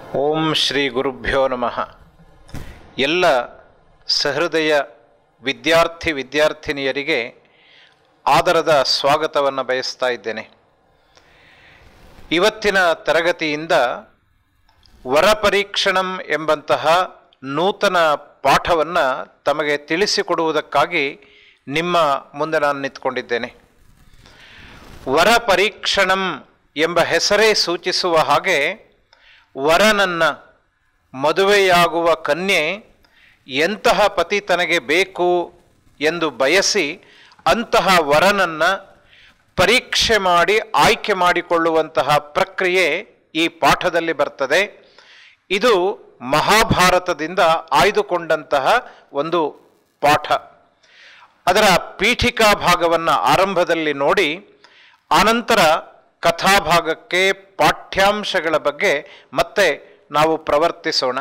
ಓಂ ಶ್ರೀ ಗುರುಭ್ಯೋ ನಮಃ ಎಲ್ಲ ಸಹೃದಯ ವಿದ್ಯಾರ್ಥಿ ವಿದ್ಯಾರ್ಥಿನಿಯರಿಗೆ ಆದರದ ಸ್ವಾಗತವನ್ನು ಬಯಸ್ತಾ ಇದ್ದೇನೆ ಇವತ್ತಿನ ತರಗತಿಯಿಂದ ವರಪರೀಕ್ಷಣಂ ಎಂಬಂತಹ ನೂತನ ಪಾಠವನ್ನು ತಮಗೆ ತಿಳಿಸಿಕೊಡುವುದಕ್ಕಾಗಿ ನಿಮ್ಮ ಮುಂದೆ ನಾನು ನಿಂತ್ಕೊಂಡಿದ್ದೇನೆ ವರಪರೀಕ್ಷಣಂ ಎಂಬ ಹೆಸರೇ ಸೂಚಿಸುವ ಹಾಗೆ ವರನನ್ನ ಮದುವೆಯಾಗುವ ಕನ್ಯೆ ಎಂತಹ ಪತಿ ತನಗೆ ಬೇಕು ಎಂದು ಬಯಸಿ ಅಂತಹ ವರನನ್ನ ಪರೀಕ್ಷೆ ಮಾಡಿ ಆಯ್ಕೆ ಮಾಡಿಕೊಳ್ಳುವಂತಹ ಪ್ರಕ್ರಿಯೆ ಈ ಪಾಠದಲ್ಲಿ ಬರ್ತದೆ ಇದು ಮಹಾಭಾರತದಿಂದ ಆಯ್ದುಕೊಂಡಂತಹ ಒಂದು ಪಾಠ ಅದರ ಪೀಠಿಕಾ ಭಾಗವನ್ನು ಆರಂಭದಲ್ಲಿ ನೋಡಿ ಆನಂತರ ಕಥಾಭಾಗಕ್ಕೆ ಪಾಠ್ಯಾಂಶಗಳ ಬಗ್ಗೆ ಮತ್ತೆ ನಾವು ಪ್ರವರ್ತಿಸೋಣ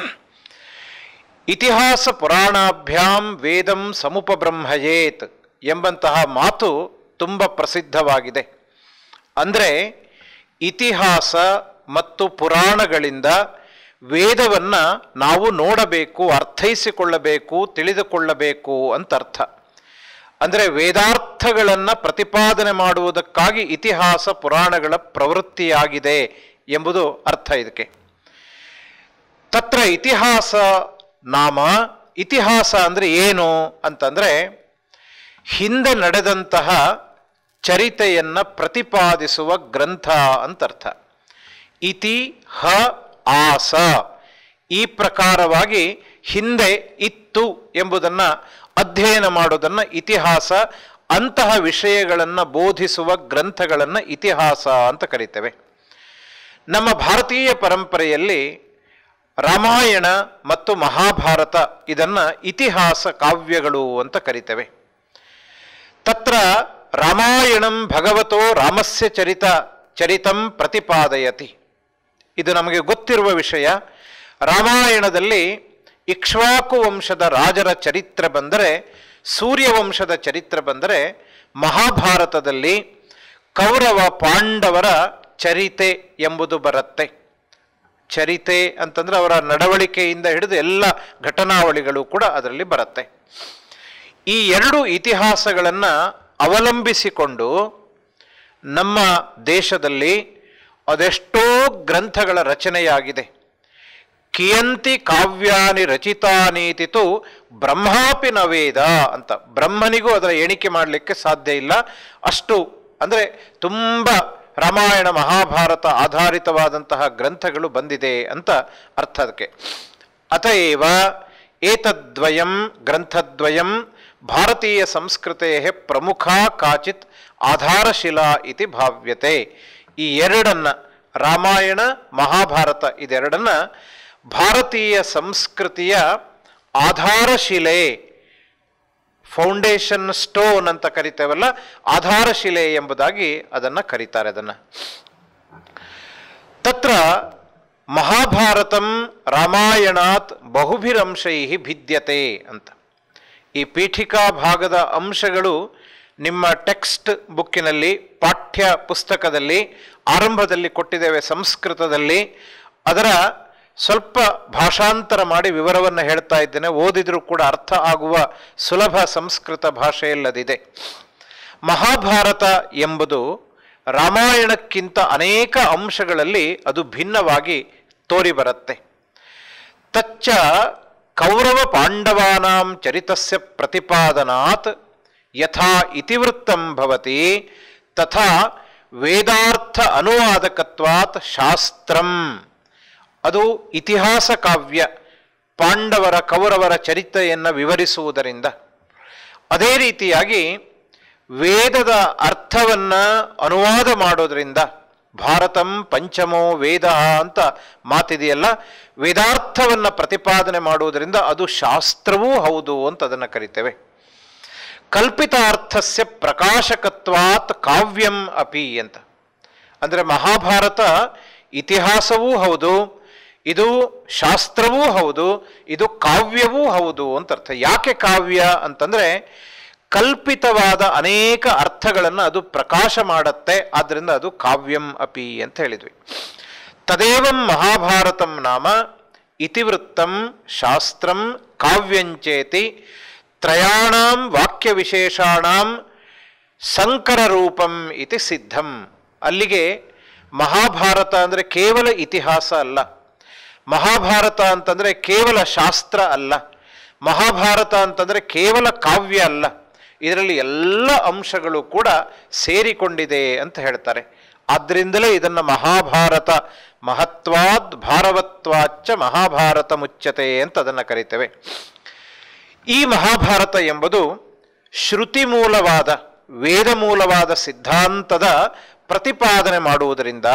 ಇತಿಹಾಸ ಪುರಾಣಾಭ್ಯಾಂ ವೇದಂ ಸಮುಪಬ್ರಹ್ಮಯೇತ್ ಎಂಬಂತಹ ಮಾತು ತುಂಬ ಪ್ರಸಿದ್ಧವಾಗಿದೆ ಅಂದರೆ ಇತಿಹಾಸ ಮತ್ತು ಪುರಾಣಗಳಿಂದ ವೇದವನ್ನು ನಾವು ನೋಡಬೇಕು ಅರ್ಥೈಸಿಕೊಳ್ಳಬೇಕು ತಿಳಿದುಕೊಳ್ಳಬೇಕು ಅಂತ ಅರ್ಥ ಅಂದರೆ ವೇದಾರ್ಥಗಳನ್ನು ಪ್ರತಿಪಾದನೆ ಮಾಡುವುದಕ್ಕಾಗಿ ಇತಿಹಾಸ ಪುರಾಣಗಳ ಪ್ರವೃತ್ತಿಯಾಗಿದೆ ಎಂಬುದು ಅರ್ಥ ಇದಕ್ಕೆ ತತ್ರ ಇತಿಹಾಸ ನಾಮ ಇತಿಹಾಸ ಅಂದರೆ ಏನು ಅಂತಂದರೆ ಹಿಂದೆ ನಡೆದಂತಹ ಚರಿತೆಯನ್ನು ಪ್ರತಿಪಾದಿಸುವ ಗ್ರಂಥ ಅಂತರ್ಥ ಇತಿ ಹ ಆಸ ಈ ಪ್ರಕಾರವಾಗಿ ಹಿಂದೆ ಇತ್ತು ಎಂಬುದನ್ನು ಅಧ್ಯಯನ ಮಾಡೋದನ್ನು ಇತಿಹಾಸ ಅಂತಹ ವಿಷಯಗಳನ್ನು ಬೋಧಿಸುವ ಗ್ರಂಥಗಳನ್ನು ಇತಿಹಾಸ ಅಂತ ಕರಿತೇವೆ ನಮ್ಮ ಭಾರತೀಯ ಪರಂಪರೆಯಲ್ಲಿ ರಾಮಾಯಣ ಮತ್ತು ಮಹಾಭಾರತ ಇದನ್ನು ಇತಿಹಾಸ ಕಾವ್ಯಗಳು ಅಂತ ಕರಿತೇವೆ ತತ್ರ ರಾಮಾಯಣಂ ಭಗವತೋ ರಾಮಸ್ಯ ಚರಿತ ಚರಿತಂ ಪ್ರತಿಪಾದಯತಿ ಇದು ನಮಗೆ ಗೊತ್ತಿರುವ ವಿಷಯ ರಾಮಾಯಣದಲ್ಲಿ ಇಕ್ಷ್ವಾಕು ವಂಶದ ರಾಜರ ಚರಿತ್ರೆ ಬಂದರೆ ಸೂರ್ಯವಂಶದ ಚರಿತ್ರೆ ಬಂದರೆ ಮಹಾಭಾರತದಲ್ಲಿ ಕೌರವ ಪಾಂಡವರ ಚರಿತೆ ಎಂಬುದು ಬರುತ್ತೆ ಚರಿತೆ ಅಂತಂದ್ರೆ ಅವರ ನಡವಳಿಕೆಯಿಂದ ಹಿಡಿದು ಎಲ್ಲ ಘಟನಾವಳಿಗಳು ಕೂಡ ಅದರಲ್ಲಿ ಬರುತ್ತೆ ಈ ಎರಡು ಇತಿಹಾಸಗಳನ್ನು ಅವಲಂಬಿಸಿಕೊಂಡು ನಮ್ಮ ದೇಶದಲ್ಲಿ ಅದೆಷ್ಟೋ ಗ್ರಂಥಗಳ ರಚನೆಯಾಗಿದೆ ಕಿಯಂತಿ ಕಾವ್ಯಾನಿ ರಚಿತಾನೀತಿತು ಬ್ರಹ್ಮಾಪಿ ನವೇದ ಅಂತ ಬ್ರಹ್ಮನಿಗೂ ಅದರ ಎಣಿಕೆ ಮಾಡಲಿಕ್ಕೆ ಸಾಧ್ಯ ಇಲ್ಲ ಅಷ್ಟು ಅಂದರೆ ತುಂಬ ರಾಮಾಯಣ ಮಹಾಭಾರತ ಆಧಾರಿತವಾದಂತಹ ಗ್ರಂಥಗಳು ಬಂದಿದೆ ಅಂತ ಅರ್ಥ ಅದಕ್ಕೆ ಅತಏವ ಏತದ್ವಯಂ ಗ್ರಂಥದ್ವಯಂ ಭಾರತೀಯ ಸಂಸ್ಕೃತೆ ಪ್ರಮುಖ ಕಾಚಿತ್ ಆಧಾರಶಿಲಾ ಇತಿ ಭಾವ್ಯತೆ ಈ ಎರಡನ್ನ ರಾಮಾಯಣ ಮಹಾಭಾರತ ಇದೆರಡನ್ನ ಭಾರತೀಯ ಸಂಸ್ಕೃತಿಯ ಆಧಾರಶಿಲೆ ಫೌಂಡೇಶನ್ ಸ್ಟೋನ್ ಅಂತ ಕರಿತೇವಲ್ಲ ಆಧಾರಶಿಲೆ ಎಂಬುದಾಗಿ ಅದನ್ನು ಕರೀತಾರೆ ಅದನ್ನು ತತ್ರ ಮಹಾಭಾರತಂ ರಾಮಾಯಣಾತ್ ಬಹುಭಿರಂಶೈ ಭಿದ್ಯತೆ ಅಂತ ಈ ಪೀಠಿಕಾ ಭಾಗದ ಅಂಶಗಳು ನಿಮ್ಮ ಟೆಕ್ಸ್ಟ್ ಬುಕ್ಕಿನಲ್ಲಿ ಪಾಠ್ಯ ಪುಸ್ತಕದಲ್ಲಿ ಆರಂಭದಲ್ಲಿ ಕೊಟ್ಟಿದ್ದೇವೆ ಸಂಸ್ಕೃತದಲ್ಲಿ ಅದರ ಸ್ವಲ್ಪ ಭಾಷಾಂತರ ಮಾಡಿ ವಿವರವನ್ನು ಹೇಳ್ತಾ ಇದ್ದೇನೆ ಓದಿದರೂ ಕೂಡ ಅರ್ಥ ಆಗುವ ಸುಲಭ ಸಂಸ್ಕೃತ ಭಾಷೆಯಲ್ಲದಿದೆ ಮಹಾಭಾರತ ಎಂಬುದು ರಾಮಾಯಣಕ್ಕಿಂತ ಅನೇಕ ಅಂಶಗಳಲ್ಲಿ ಅದು ಭಿನ್ನವಾಗಿ ತೋರಿಬರುತ್ತೆ ತಚ್ಚ ಕೌರವ ಪಾಂಡವಾನಾಂ ಚರಿತಸ್ಯ ಪ್ರತಿಪಾದನಾತ್ ಯಥಾ ಇತಿವೃತ್ತಂ ಭವತಿ ತಥಾ ವೇದಾರ್ಥ ಅನುವಾದಕತ್ವಾತ್ ಶಾಸ್ತ್ರಂ ಅದು ಇತಿಹಾಸ ಕಾವ್ಯ ಪಾಂಡವರ ಕೌರವರ ಚರಿತ್ರೆಯನ್ನು ವಿವರಿಸುವುದರಿಂದ ಅದೇ ರೀತಿಯಾಗಿ ವೇದದ ಅರ್ಥವನ್ನು ಅನುವಾದ ಮಾಡೋದರಿಂದ ಭಾರತಂ ಪಂಚಮೋ ವೇದ ಅಂತ ಮಾತಿದೆಯಲ್ಲ ವೇದಾರ್ಥವನ್ನು ಪ್ರತಿಪಾದನೆ ಮಾಡುವುದರಿಂದ ಅದು ಶಾಸ್ತ್ರವೂ ಹೌದು ಅಂತ ಅದನ್ನು ಕರಿತೇವೆ ಕಲ್ಪಿತಾರ್ಥಸ್ಯ ಪ್ರಕಾಶಕತ್ವಾತ್ ಕಾವ್ಯಂ ಅಪಿ ಅಂತ ಅಂದರೆ ಮಹಾಭಾರತ ಇತಿಹಾಸವೂ ಹೌದು ಇದು ಶಾಸ್ತ್ರವೂ ಹೌದು ಇದು ಕಾವ್ಯವೂ ಹೌದು ಅಂತ ಅರ್ಥ ಯಾಕೆ ಕಾವ್ಯ ಅಂತಂದರೆ ಕಲ್ಪಿತವಾದ ಅನೇಕ ಅರ್ಥಗಳನ್ನು ಅದು ಪ್ರಕಾಶ ಮಾಡುತ್ತೆ ಆದ್ದರಿಂದ ಅದು ಕಾವ್ಯಂ ಅಪಿ ಅಂತ ಹೇಳಿದ್ವಿ ತದೇವಂ ಮಹಾಭಾರತಂ ನಾಮ ಇತಿವೃತ್ತಂ ಶಾಸ್ತ್ರಂ ಕಾವ್ಯಂಚೇತಿ ತ್ರಯಾಣಾಂ ವಾಕ್ಯವಿಶೇಷಾಣಾಂ ಸಂಕರ ರೂಪಂ ಇತಿ ಸಿದ್ಧಂ ಅಲ್ಲಿಗೆ ಮಹಾಭಾರತ ಅಂದರೆ ಕೇವಲ ಇತಿಹಾಸ ಅಲ್ಲ ಮಹಾಭಾರತ ಅಂತಂದರೆ ಕೇವಲ ಶಾಸ್ತ್ರ ಅಲ್ಲ ಮಹಾಭಾರತ ಅಂತಂದರೆ ಕೇವಲ ಕಾವ್ಯ ಅಲ್ಲ ಇದರಲ್ಲಿ ಎಲ್ಲ ಅಂಶಗಳು ಕೂಡ ಸೇರಿಕೊಂಡಿದೆ ಅಂತ ಹೇಳ್ತಾರೆ ಆದ್ದರಿಂದಲೇ ಇದನ್ನು ಮಹಾಭಾರತ ಮಹತ್ವಾದ್ ಭಾರವತ್ವಾಚ್ಚ ಮಹಾಭಾರತ ಮುಚ್ಚತೆ ಅಂತ ಅದನ್ನು ಕರಿತೇವೆ ಈ ಮಹಾಭಾರತ ಎಂಬುದು ಶ್ರುತಿ ಮೂಲವಾದ ವೇದ ಮೂಲವಾದ ಸಿದ್ಧಾಂತದ ಪ್ರತಿಪಾದನೆ ಮಾಡುವುದರಿಂದ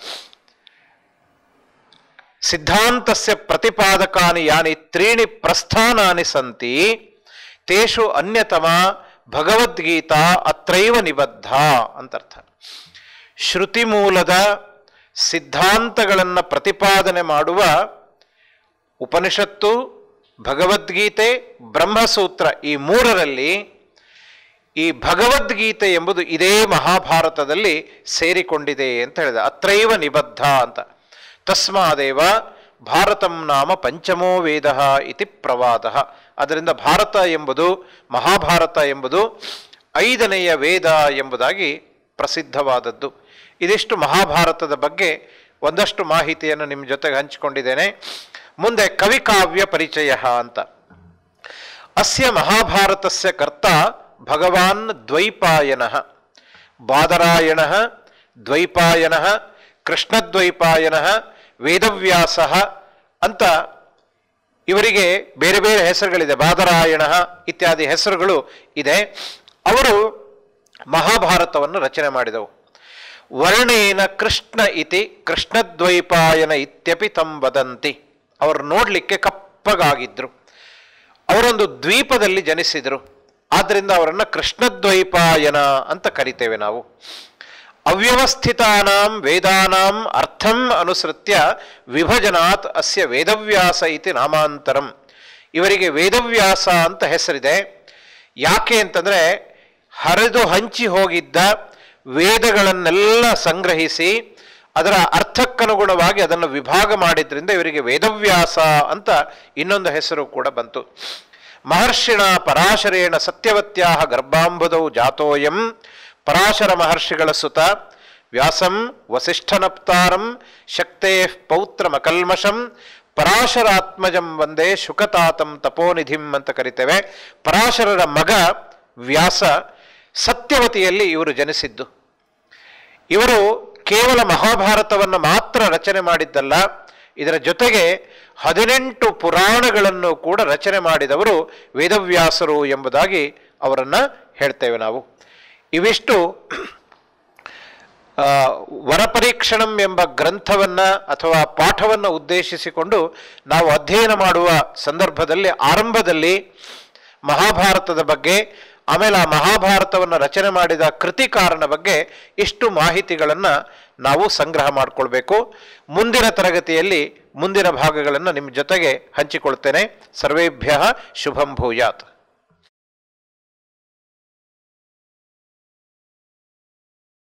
ಸಿದ್ಧಾಂತಸ್ಯ ಪ್ರತಿಪಾದಕಾನಿ ಯಾನಿ ತ್ರೀಣಿ ಪ್ರಸ್ಥಾನಾನಿ ಸಂತಿ ತೇಷು ಅನ್ಯತಮ ಭಗವದ್ಗೀತಾ ಅತ್ರೈವ ನಿಬದ್ಧ ಅಂತರ್ಥ ಶ್ರುತಿ ಮೂಲದ ಸಿದ್ಧಾಂತಗಳನ್ನು ಪ್ರತಿಪಾದನೆ ಮಾಡುವ ಉಪನಿಷತ್ತು ಭಗವದ್ಗೀತೆ ಬ್ರಹ್ಮಸೂತ್ರ ಈ ಮೂರರಲ್ಲಿ ಈ ಭಗವದ್ಗೀತೆ ಎಂಬುದು ಇದೇ ಮಹಾಭಾರತದಲ್ಲಿ ಸೇರಿಕೊಂಡಿದೆ ಅಂತ ಹೇಳಿದೆ ಅತ್ರೈವ ನಿಬದ್ಧ ಅಂತ ತಸ್ಮಾದೇವ ಭಾರತಂ ನಾಮ ಪಂಚಮೋ ವೇದ ಇತಿ ಪ್ರವಾದ ಅದರಿಂದ ಭಾರತ ಎಂಬುದು ಮಹಾಭಾರತ ಎಂಬುದು ಐದನೆಯ ವೇದ ಎಂಬುದಾಗಿ ಪ್ರಸಿದ್ಧವಾದದ್ದು ಇದಿಷ್ಟು ಮಹಾಭಾರತದ ಬಗ್ಗೆ ಒಂದಷ್ಟು ಮಾಹಿತಿಯನ್ನು ನಿಮ್ಮ ಜೊತೆಗೆ ಹಂಚಿಕೊಂಡಿದ್ದೇನೆ ಮುಂದೆ ಕವಿಕಾವ್ಯ ಪರಿಚಯ ಅಂತ ಅಸ್ಯ ಮಹಾಭಾರತಸ್ಯ ಕರ್ತ ಭಗವಾನ್ ದ್ವೈಪಾಯನ ಬಾದರಾಯಣ ದ್ವೈಪಾಯನ ಕೃಷ್ಣದ್ವೈಪಾಯನ ವೇದವ್ಯಾಸ ಅಂತ ಇವರಿಗೆ ಬೇರೆ ಬೇರೆ ಹೆಸರುಗಳಿದೆ ಬಾದರಾಯಣ ಇತ್ಯಾದಿ ಹೆಸರುಗಳು ಇದೆ ಅವರು ಮಹಾಭಾರತವನ್ನು ರಚನೆ ಮಾಡಿದವು ವರ್ಣೇನ ಕೃಷ್ಣ ಇತಿ ಕೃಷ್ಣದ್ವೈಪಾಯನ ಇತ್ಯಪಿ ತಂ ವದಂತಿ ಅವರು ನೋಡಲಿಕ್ಕೆ ಕಪ್ಪಗಾಗಿದ್ರು ಅವರೊಂದು ದ್ವೀಪದಲ್ಲಿ ಜನಿಸಿದರು ಆದ್ದರಿಂದ ಅವರನ್ನು ಕೃಷ್ಣದ್ವೈಪಾಯನ ಅಂತ ಕರಿತೇವೆ ನಾವು ಅವ್ಯವಸ್ಥಿತಾನಾಂ ವೇದಾನಾಂ ಅರ್ಥಂ ಅನುಸೃತ್ಯ ವಿಭಜನಾತ್ ಅಸ್ಯ ವೇದವ್ಯಾಸ ಇತಿ ನಾಮಾಂತರಂ ಇವರಿಗೆ ವೇದವ್ಯಾಸ ಅಂತ ಹೆಸರಿದೆ ಯಾಕೆ ಅಂತಂದರೆ ಹರಿದು ಹಂಚಿ ಹೋಗಿದ್ದ ವೇದಗಳನ್ನೆಲ್ಲ ಸಂಗ್ರಹಿಸಿ ಅದರ ಅರ್ಥಕ್ಕನುಗುಣವಾಗಿ ಅದನ್ನು ವಿಭಾಗ ಮಾಡಿದ್ರಿಂದ ಇವರಿಗೆ ವೇದವ್ಯಾಸ ಅಂತ ಇನ್ನೊಂದು ಹೆಸರು ಕೂಡ ಬಂತು ಮಹರ್ಷಿಣ ಪರಾಶರೇಣ ಸತ್ಯವತ್ಯಾ ಗರ್ಭಾಂಬುದೌ ಜಾತೋಯಂ ಪರಾಶರ ಮಹರ್ಷಿಗಳ ಸುತ ವ್ಯಾಸಂ ವಸಿಷ್ಠನಪ್ತಾರಂ ಶಕ್ತೇ ಪೌತ್ರಮಕಲ್ಮಷಂ ಪರಾಶರಾತ್ಮಜಂ ಒಂದೇ ಶುಕತಾತಂ ತಪೋನಿಧಿಂ ಅಂತ ಕರಿತೇವೆ ಪರಾಶರರ ಮಗ ವ್ಯಾಸ ಸತ್ಯವತಿಯಲ್ಲಿ ಇವರು ಜನಿಸಿದ್ದು ಇವರು ಕೇವಲ ಮಹಾಭಾರತವನ್ನು ಮಾತ್ರ ರಚನೆ ಮಾಡಿದ್ದಲ್ಲ ಇದರ ಜೊತೆಗೆ ಹದಿನೆಂಟು ಪುರಾಣಗಳನ್ನು ಕೂಡ ರಚನೆ ಮಾಡಿದವರು ವೇದವ್ಯಾಸರು ಎಂಬುದಾಗಿ ಅವರನ್ನು ಹೇಳ್ತೇವೆ ನಾವು ಇವಿಷ್ಟು ಆ, ವರಪರೀಕ್ಷಣಂ ಎಂಬ ಗ್ರಂಥವನ್ನು ಅಥವಾ ಪಾಠವನ್ನು ಉದ್ದೇಶಿಸಿಕೊಂಡು ನಾವು ಅಧ್ಯಯನ ಮಾಡುವ ಸಂದರ್ಭದಲ್ಲಿ ಆರಂಭದಲ್ಲಿ ಮಹಾಭಾರತದ ಬಗ್ಗೆ ಆಮೇಲೆ ಆ ಮಹಾಭಾರತವನ್ನು ರಚನೆ ಮಾಡಿದ ಕೃತಿಕಾರನ ಬಗ್ಗೆ ಇಷ್ಟು ಮಾಹಿತಿಗಳನ್ನು ನಾವು ಸಂಗ್ರಹ ಮಾಡಿಕೊಳ್ಬೇಕು ಮುಂದಿನ ತರಗತಿಯಲ್ಲಿ ಮುಂದಿನ ಭಾಗಗಳನ್ನು ನಿಮ್ಮ ಜೊತೆಗೆ ಹಂಚಿಕೊಳ್ತೇನೆ ಸರ್ವೇಭ್ಯ ಶುಭಂ ಭೂಯಾತ್